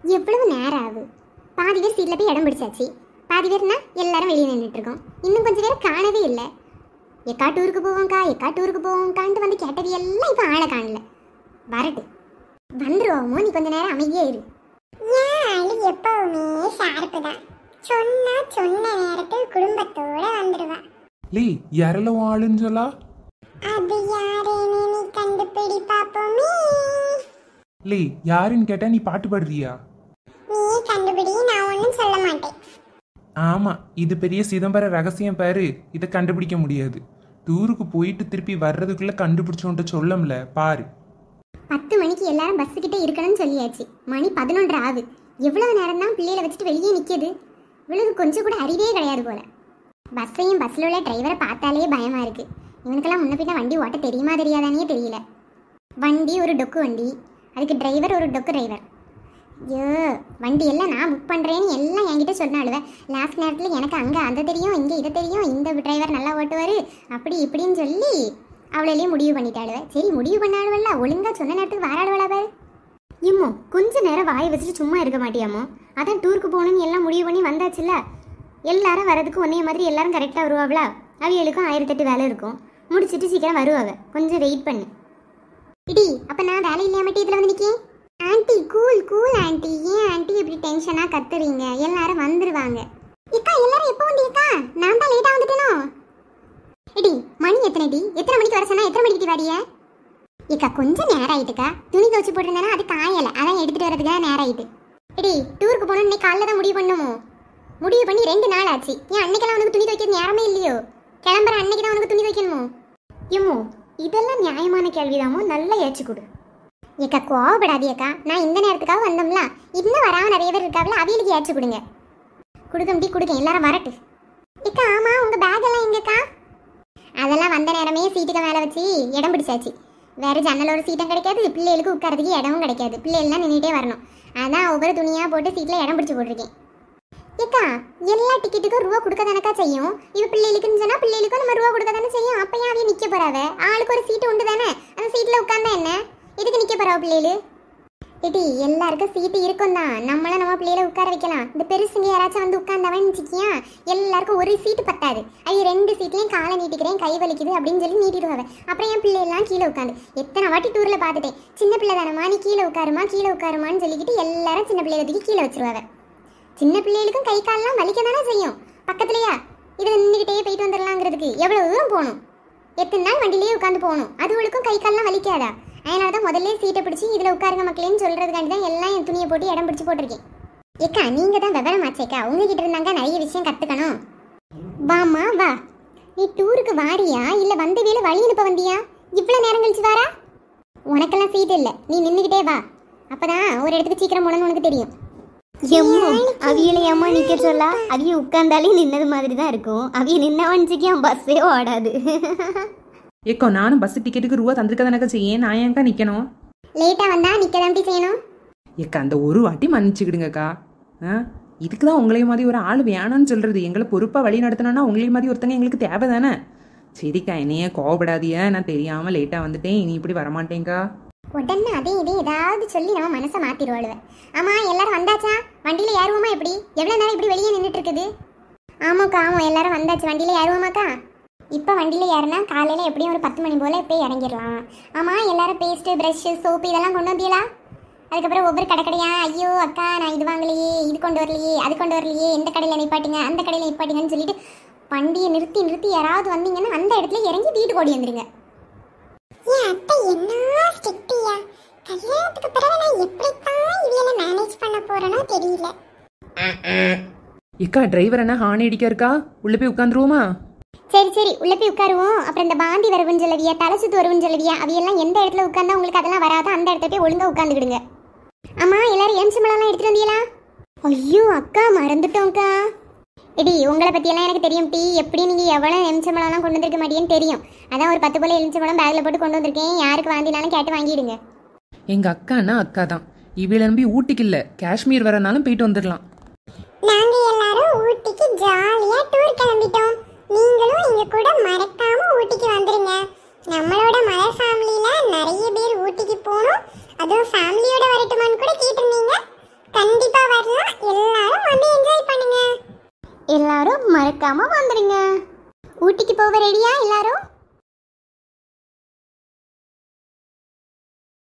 எவ்வளவு நேரம் ஆகுது பாதி பேர் சீட்டில் போய் இடம் பிடிச்சாச்சு பாதி பேர்னா எல்லாரும் வெளியே நின்றுட்டு இருக்கோம் இன்னும் கொஞ்சம் பேர் காணவே இல்லை எக்கா டூருக்கு போவோம்க்கா எக்கா டூருக்கு போவோம்க்கான்ட்டு வந்து கேட்டது எல்லாம் இப்போ ஆளை காணல வரட்டு வந்துருவோமோ நீ கொஞ்ச நேரம் அமைதியே இரு ஏன் அழி எப்பவுமே ஷார்ப்பு தான் சொன்னா சொன்ன நேரத்தில் குடும்பத்தோட வந்துடுவா லீ யாரெல்லாம் உன் ஆளுன்னு சொல்லா அது யாருன்னு நீ கண்டுபிடி பாப்போமே லீ யாருன்னு கேட்டா நீ பாட்டு பாடுறியா நீ கண்டுபிடி நான் ஒன்றும் சொல்ல மாட்டேன் ஆமா இது பெரிய சிதம்பர ரகசியம் பாரு இதை கண்டுபிடிக்க முடியாது டூருக்கு போயிட்டு திருப்பி வர்றதுக்குள்ள கண்டுபிடிச்சோன்ட்டு சொல்லம்ல பாரு பத்து மணிக்கு எல்லாரும் பஸ் கிட்ட இருக்கணும்னு சொல்லியாச்சு மணி பதினொன்றரை ஆகுது எவ்வளவு நேரம் தான் பிள்ளைகளை வச்சுட்டு வெளியே நிற்கிது இவளுக்கு கொஞ்சம் கூட அறிவே கிடையாது போல பஸ்ஸையும் பஸ்ஸில் உள்ள டிரைவரை பார்த்தாலே பயமா இருக்கு இவனுக்கெல்லாம் முன்ன பின்ன வண்டி ஓட்ட தெரியுமா தெரியாதானே தெரியல வண்டி ஒரு டொக்கு வண்டி அதுக்கு டிரைவர் ஒரு டொக்கு டிரைவர் ஐயோ வண்டி எல்லாம் நான் புக் பண்ணுறேன்னு எல்லாம் என்கிட்ட சொன்னாலுவ லாஸ்ட் நேரத்தில் எனக்கு அங்கே அந்த தெரியும் இங்கே இதை தெரியும் இந்த டிரைவர் நல்லா ஓட்டுவார் அப்படி இப்படின்னு சொல்லி அவளையே முடிவு பண்ணிட்டாளுவ சரி முடிவு பண்ணாளுவல்ல ஒழுங்கா சொன்ன நேரத்துக்கு வாராடுவளா பாரு இம்மோ கொஞ்ச நேரம் வாயை வச்சுட்டு சும்மா இருக்க மாட்டியாமோ அதான் டூருக்கு போகணும்னு எல்லாம் முடிவு பண்ணி வந்தாச்சுல்ல எல்லாரும் வரதுக்கு ஒன்னே மாதிரி எல்லாரும் கரெக்டாக வருவாங்களா அவியலுக்கும் ஆயிரத்தெட்டு வேலை இருக்கும் முடிச்சிட்டு சீக்கிரம் வருவாங்க கொஞ்சம் வெயிட் பண்ணு இடி அப்ப நான் வேலை இல்லையா மட்டும் இதில் வந்து நிற்கேன் ஆன்ட்டி கூல் கூல் ஆன்ட்டி ஏன் ஆன்ட்டி இப்படி டென்ஷனாக கத்துறீங்க எல்லாரும் வந்துருவாங்க இக்கா எல்லாரும் எப்போ வந்தீங்கக்கா நான் தான் லேட்டாக வந்துட்டேனோ எடி மணி எத்தனை டி எத்தனை மணிக்கு வர சொன்னா எத்தனை மணிக்கு வாடிய இக்கா கொஞ்சம் நேரம் ஆயிட்டுக்கா துணி துவச்சி போட்டிருந்தேன்னா அது காயல அதான் எடுத்துட்டு வரதுக்காக நேரம் ஆயிட்டு எடி டூருக்கு போகணும் இன்னைக்கு காலைல தான் முடிவு பண்ணுமோ முடிவு பண்ணி ரெண்டு நாள் ஆச்சு ஏன் அன்னைக்கெல்லாம் உனக்கு துணி துவைக்கிறது நேரமே இல்லையோ கிளம்புற அன்னைக்கு தான் உனக்கு துணி துவைக்கணுமோ எம்மோ இதெல்லாம் நியாயமான கேள்விதாமோ நல்லா ஏச்சு கொடு ஏக்கா கோவப்படாதியக்கா நான் இந்த நேரத்துக்காக வந்தோம்ல இன்னும் வராம நிறைய பேர் இருக்காவில அவியலுக்கு ஏச்சு கொடுங்க கொடுக்க கொடுக்க எல்லாரும் வரட்டு இக்கா ஆமா உங்க பேக் எல்லாம் எங்கக்கா அதெல்லாம் வந்த நேரமே சீட்டுக்கு மேலே வச்சு இடம் பிடிச்சாச்சு வேற ஜன்னலோட சீட்டும் கிடைக்காது பிள்ளைகளுக்கு உட்காரதுக்கு இடமும் கிடைக்காது பிள்ளைகள்லாம் நின்றுட்டே வரணும் அதான் ஒவ்வொரு துணியாக போட்டு சீட்டில் இடம் பிடிச்சி போட்டிருக்கேன் ஏக்கா எல்லா டிக்கெட்டுக்கும் ரூபா கொடுக்க தானக்கா செய்யும் இவ பிள்ளைகளுக்குன்னு சொன்னா பிள்ளைகளுக்கும் நம்ம ரூபா கொடுக்க தானே செய்யும் அப்ப ஏன் அவைய நிக்க போறாவ ஆளுக்கு ஒரு சீட்டு உண்டு தானே அந்த சீட்ல உட்கார்ந்தா என்ன எதுக்கு நிக்க போறாவ பிள்ளைகளு ஏடி எல்லாருக்கும் சீட்டு இருக்கும் தான் நம்மள நம்ம பிள்ளைகளை உட்கார வைக்கலாம் இந்த பெருசுங்க யாராச்சும் வந்து உட்கார்ந்தவன் வச்சுக்கியா எல்லாருக்கும் ஒரு சீட்டு பத்தாது அது ரெண்டு சீட்லயும் காலை நீட்டிக்கிறேன் கை வலிக்குது அப்படின்னு சொல்லி நீட்டிடுவாங்க அப்புறம் என் பிள்ளை எல்லாம் கீழே உட்காந்து எத்தனை வாட்டி டூர்ல பார்த்துட்டேன் சின்ன பிள்ளை தானம்மா நீ கீழே உட்காருமா கீழே உட்காருமான்னு சொல்லிக்கிட்டு எல்லாரும் சின்ன பிள்ளைகளை தூக்கி கீழே வச்சிருவாங்க சின்ன பிள்ளைகளுக்கும் கை கால்லாம் வலிக்க தானே செய்யும் பக்கத்துலயா இதில் நின்றுக்கிட்டே போயிட்டு வந்துடலாங்கிறதுக்கு எவ்வளவு தூரம் போகணும் எத்தனை நாள் வண்டியிலேயே உட்காந்து போகணும் அதுகளுக்கும் கை கால்லாம் வலிக்காதா அதனால தான் முதல்ல சீட்டை பிடிச்சி இதில் உட்காருங்க மக்களேன்னு சொல்கிறதுக்காண்டி தான் எல்லாம் என் துணியை போட்டு இடம் பிடிச்சி போட்டிருக்கேன் ஏக்கா நீங்கள் தான் விவரமாச்சேக்கா உங்ககிட்ட இருந்தாங்க நிறைய விஷயம் கற்றுக்கணும் வாம்மா வா நீ டூருக்கு வாரியா இல்லை வந்த வேலை வழி அனுப்ப வந்தியா இவ்வளோ நேரம் கழிச்சு வாரா உனக்கெல்லாம் சீட் இல்லை நீ நின்றுக்கிட்டே வா அப்பதான் ஒரு இடத்துக்கு சீக்கிரம் போனன்னு உனக்கு தெரியும் எம்மோ அவியல ஏமா நிக்க சொல்லா அவிய உட்கார்ந்தாலே நின்னது மாதிரி தான் இருக்கும் அவிய நின்ன வஞ்சிக்கு பஸ்ஸே ஓடாது ஏக்கோ நானும் பஸ் டிக்கெட்டுக்கு ரூபா தந்திருக்க தானக்கா செய்யேன் நான் ஏன்க்கா நிற்கணும் லேட்டா வந்தா நிக்க தான் செய்யணும் ஏக்கா அந்த ஒரு வாட்டி மன்னிச்சுக்கிடுங்கக்கா ஆ இதுக்கு தான் உங்களைய மாதிரி ஒரு ஆள் வேணும்னு சொல்கிறது எங்களை பொறுப்பாக வழி நடத்தணும்னா உங்களைய மாதிரி ஒருத்தங்க எங்களுக்கு தேவை தானே சரிக்கா என்னையே கோவப்படாதிய நான் தெரியாமல் லேட்டாக வந்துட்டேன் இனி இப்படி வரமாட்டேங்க்கா உடனே அதே இதே ஏதாவது சொல்லி நம்ம மனசை மாத்திடுவாளுவ ஆமா எல்லாரும் வந்தாச்சா வண்டியில ஏறுவோமா எப்படி எவ்வளவு நேரம் இப்படி வெளியே நின்றுட்டு இருக்குது ஆமாக்கா ஆமா எல்லாரும் வந்தாச்சு வண்டியில ஏறுவோமாக்கா இப்போ வண்டியில ஏறினா காலையில எப்படியும் ஒரு பத்து மணி போல போய் இறங்கிடலாம் ஆமா எல்லாரும் பேஸ்ட் ப்ரஷ் சோப்பு இதெல்லாம் கொண்டு வந்தீங்களா அதுக்கப்புறம் ஒவ்வொரு கடை கடையா ஐயோ அக்கா நான் இது வாங்கலையே இது கொண்டு வரலையே அது கொண்டு வரலையே இந்த கடையில் நிப்பாட்டுங்க அந்த கடையில் நிப்பாட்டுங்கன்னு சொல்லிட்டு வண்டியை நிறுத்தி நிறுத்தி யாராவது வந்தீங்கன்னா அந்த இடத்துல இறங்கி வீட்டுக்கு ஓடி வந்துருங்க என் அத்தை என்ன ஸ்ட்ரிக்டியா கல்யாணத்துக்கு பிறகு நான் எப்படித்தான் இவியலை மேனேஜ் பண்ண போறேனோ தெரியல ஏக்கா டிரைவர் என்ன ஹார்ன் அடிக்க இருக்கா உள்ளே போய் உட்காந்துருவோமா சரி சரி உள்ள போய் உட்காருவோம் அப்புறம் இந்த பாந்தி வருவன்னு சொல்லவியா தலை சுத்து வருவன்னு சொல்லவியா அவையெல்லாம் எந்த இடத்துல உட்கார்ந்தா உங்களுக்கு அதெல்லாம் வராதோ அந்த இடத்துல போய் ஒழுங்கா உட்காந்துக்கிடுங்க ஆமா எல்லாரும் எலுமிச்சம்பழம்லாம் எடுத்துட்டு வந்தீங்களா ஐயோ அக்கா மறந்துட்டோம்க்கா எடி உங்களை பற்றியெல்லாம் எனக்கு தெரியும் டீ எப்படி நீங்கள் எவ்வளோ எலுமிச்சம்பழம்லாம் கொண்டு வந்திருக்க மாட்டேன்னு தெரியும் அதான் ஒரு பத்து போல எலுமிச்சம்பழம் பேக்கில் போட்டு கொண்டு வந்திருக்கேன் யாருக்கு வாங்கினாலும் கேட்டு வாங்கிடுங்க எங்கள் அக்கான்னா அக்கா தான் இவளை நம்பி ஊட்டிக்கு இல்லை காஷ்மீர் வரனாலும் போயிட்டு வந்துடலாம் நாங்க எல்லாரும் ஊட்டிக்கு ஜாலியா டூர் கிளம்பிட்டோம் நீங்களும் எங்க கூட மறக்காம ஊட்டிக்கு வந்துருங்க நம்மளோட மலர் ஃபேமிலியில நிறைய பேர் ஊட்டிக்கு போகணும் அதுவும் ஃபேமிலியோட வரட்டுமான்னு கூட கேட்டிருந்தீங்க கண்டிப்பா எல்லாரும் மறக்காம வந்துடுங்க ஊட்டிக்கு போக ரெடியா எல்லாரும்